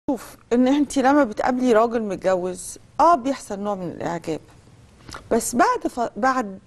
شوف ان انت لما بتقابلي راجل متجوز اه بيحصل نوع من الاعجاب بس بعد ف... بعد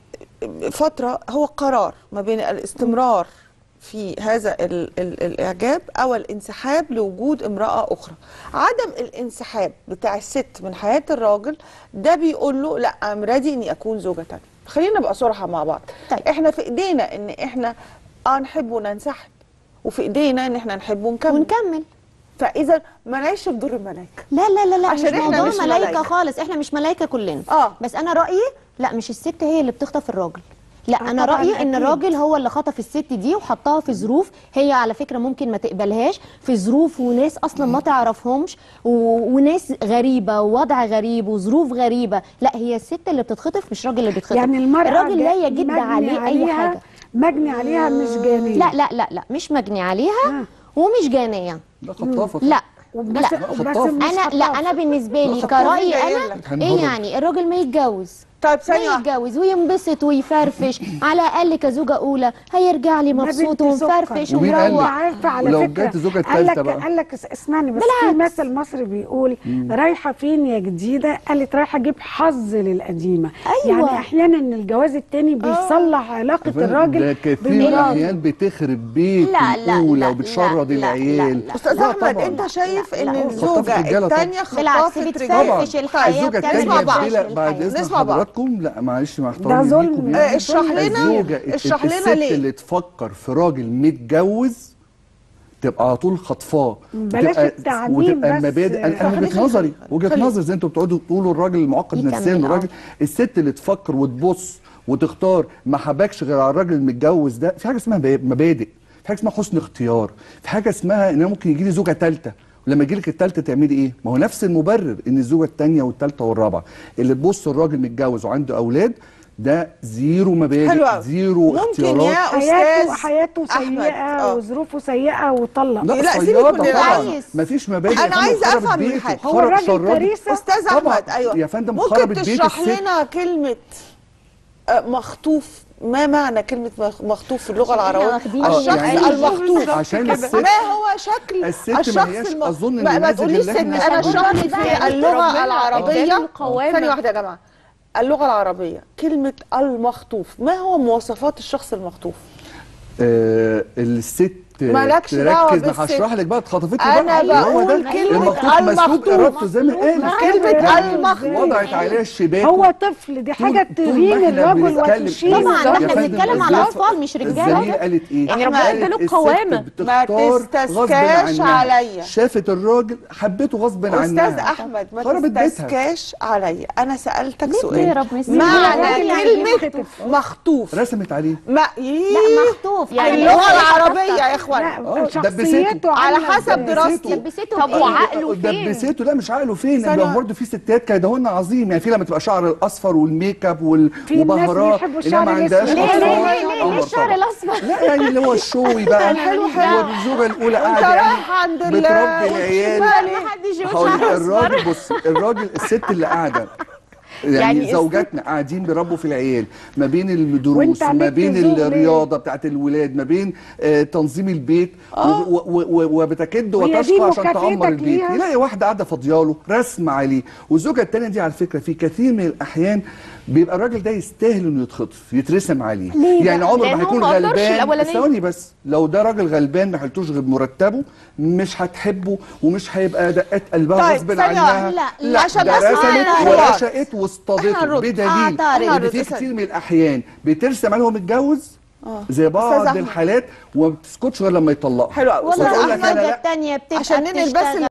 فتره هو قرار ما بين الاستمرار في هذا ال... ال... الاعجاب او الانسحاب لوجود امراه اخرى عدم الانسحاب بتاع الست من حياه الراجل ده بيقول له لا ام ريدي اني اكون زوجه تانية خلينا نبقى صراحه مع بعض طيب. احنا في ايدينا ان احنا اه نحب وننسحب وفي ايدينا ان احنا نحب ونكمل ونكمل فاذا ما نعيش في دور الملائكه لا لا لا لا عشان مش إحنا موضوع مش ملايكة ملايكة. خالص احنا مش ملايكة كلنا اه بس انا رأيي لا مش الست هي اللي بتخطف الراجل لا آه انا طبعاً رأيي ان أكيد. الراجل هو اللي خطف الست دي وحطها في ظروف هي على فكرة ممكن ما تقبلهاش في ظروف وناس اصلا ما تعرفهمش و... وناس غريبة ووضع غريب وظروف غريبة لا هي الست اللي بتتخطف مش الراجل اللي بيتخطف يعني المرأة الراجل لا جا- يجد مجني عليه اي عليها- حاجة مجني عليها مش جانية لا لا لا لا مش مجني عليها آه. ومش جانية ده خطافه لا بس لا بس خطاف. مش انا لا خطاف. انا بالنسبه لي خطاف كرأيي جاي انا لك. ايه يعني الراجل ما يتجوز طيب ما ثانيه واحدة. يتجوز وينبسط ويفرفش على الاقل كزوجه اولى هيرجع لي ما مبسوط بنت سكر. ومفرفش ومين قال لك؟ ومروق عارفه على ولو فكره جت الزوجة قال لك التالتة بقى؟ قال لك اس- اسمعني بس في بالعكس. مثل مصري بيقول رايحه فين يا جديده قالت رايحه اجيب حظ للقديمه أيوة. يعني احيانا ان الجواز التاني بيصلح علاقه ده الراجل كثير من بمراته. الاحيان بتخرب بيت لا، لا، الاولى لا، وبتشرد لا، لا، العيال لا، لا. استاذ لا احمد طبعاً. انت شايف لا، ان لا. الزوجه خطفت رجالة طبعاً. الثانيه بالعكس خطفت بتفرفش رجاله الحياه الزوجه بتعمل نسمع بعض. الثانيه فرفش بعد للحياة. اذن نسمع بعض. حضراتكم لا معلش مع احترامي ظلم. ليكم آه، يعني. اشرح لنا الزوجه اشرح الست لنا ليه اللي تفكر في راجل متجوز تبقى على طول خطفاه بلاش وتبقى- التعميم وتبقى بس. مبادئ انا أنا خليك- وجهه نظري وجهه خليك. نظري زي انتوا بتقعدوا تقولوا الراجل المعقد يكمل، نفسيا آه. والراجل الست اللي تفكر وتبص وتختار ما حبكش غير على الراجل المتجوز ده في حاجه اسمها مبادئ في حاجه اسمها حسن اختيار في حاجه اسمها ان أنا ممكن يجي لي زوجه ثالثه ولما يجي لك الثالثه تعملي ايه ما هو نفس المبرر ان الزوجه الثانيه والثالثه والرابعه اللي تبص الراجل متجوز وعنده اولاد ده زيرو مبادئ حلو أوي. زيرو ممكن اختيارات يا حياته استاذ حياته أحمد، سيئه آه. وظروفه سيئه وطلق لا, لا، سيبك صيادة من طبعا العريس. مفيش مبادئ أنا يا فندم عايزة خربت أفهم من بيته، حاجة. هو خرب الراجل شربت. فريسة؟ استاذ طبعاً. احمد ايوه يا فندم ممكن خربت بيت تشرح الست. لنا كلمه آه، مخطوف ما معنى كلمه مخ- مخطوف في اللغه عشان إحنا العربيه واخدين آه، الشخص يعني المخطوف عشان الست ما هو شكل الست ما الشخص هياش الم- أظن ما, ما النماذج تقوليش اللي ست إحنا- انا مش شرحت هنقول في بقى اللغه ربنا العربيه اداله القوامة. ثانيه واحده يا جماعه اللغه العربيه كلمه المخطوف ما هو مواصفات الشخص المخطوف آه الست مالكش دعوة تركز ما بالست. هشرح لك بقى اتخطفت أنا بقى هو بقول ده كلمة المخطوف مسلوب المخطوف. ارادته زي ما قال كلمه المخطوف. المخطوف وضعت عليها الشباك هو طفل دي حاجه طول- طول تهين ما إحنا الرجل بنتكلم- وتشيل طبعاً، يا إحنا فندم، بنتكلم على الزف- أطفال مش رجالة. الزميل قالت ايه؟ يعني ربنا قالت اداله الست القوامة. ما بتختار غصب تستسكاش عنها. عليا. شافت الراجل حبته غصب عنها استاذ احمد ما خربت بيتها. تستسكاش عليا انا سالتك ليه سؤال بتهرب من الست؟ معنى الراجل يعني كلمه بيتخطف. مخطوف رسمت عليه ما لا ييه مخطوف يعني يعني اللغه هو العربيه يا اخوان لا آه، شخصيته على عاملة حسب إزاي؟ دراستي. لبسته طب بإيه؟ وعقله فين؟ دبسته لا مش عقله فين ثانية يعني برضه في ستات كيدهن عظيم يعني في لما تبقى شعر الاصفر والميك اب وال... في ناس وبهارات بيحبوا انما الشعر ما عندهاش الأسود. ليه أطفال. ليه ليه ليه, ليه قمر الشعر طبعاً. الاصفر لا يعني اللي هو الشوي بقى الحلو حلو. والزوجه الاولى وانت قاعده رايح عند ال- بتربي العيال ما حدش يقول هقول لك شعر اصفر الراجل بص الراجل الست اللي قاعده يعني, يعني يعني زوجاتنا قاعدين بيربوا في العيال ما بين الدروس وانت ما عليك بين تزوق ليه؟ الرياضه بتاعت الولاد ما بين آه تنظيم البيت و- و- و- وبتكد وهي دي وتشقى عشان مكافأتك تعمر البيت ليها؟ يلاقي واحده قاعده فاضياله رسم عليه والزوجه الثانيه دي على فكره في كثير من الاحيان بيبقى الراجل ده يستاهل انه يتخطف يترسم عليه ليه يعني بقى؟ عمره لأن ما هو هيكون ما قدرش غلبان الأولانية. ثواني بس لو ده راجل غلبان ما حلتوش غير مرتبه مش هتحبه ومش هيبقى دقات قلبها طيب، غصب ثانية عنها واحدة. لا، لا، عشان ده بس رسمت نعرف. ورشقت إحنا واصطادته نرد. بدليل آه، طارق. ان في نرد. كتير من الاحيان بترسم عليه وهو متجوز زي أستاذ بعض أحمد. الحالات وما بتسكتش غير لما يطلقها حلو قوي والله وتقول لك أنا الزوجه لا. الثانيه بتبقى عشان ننقل بس بتشتغل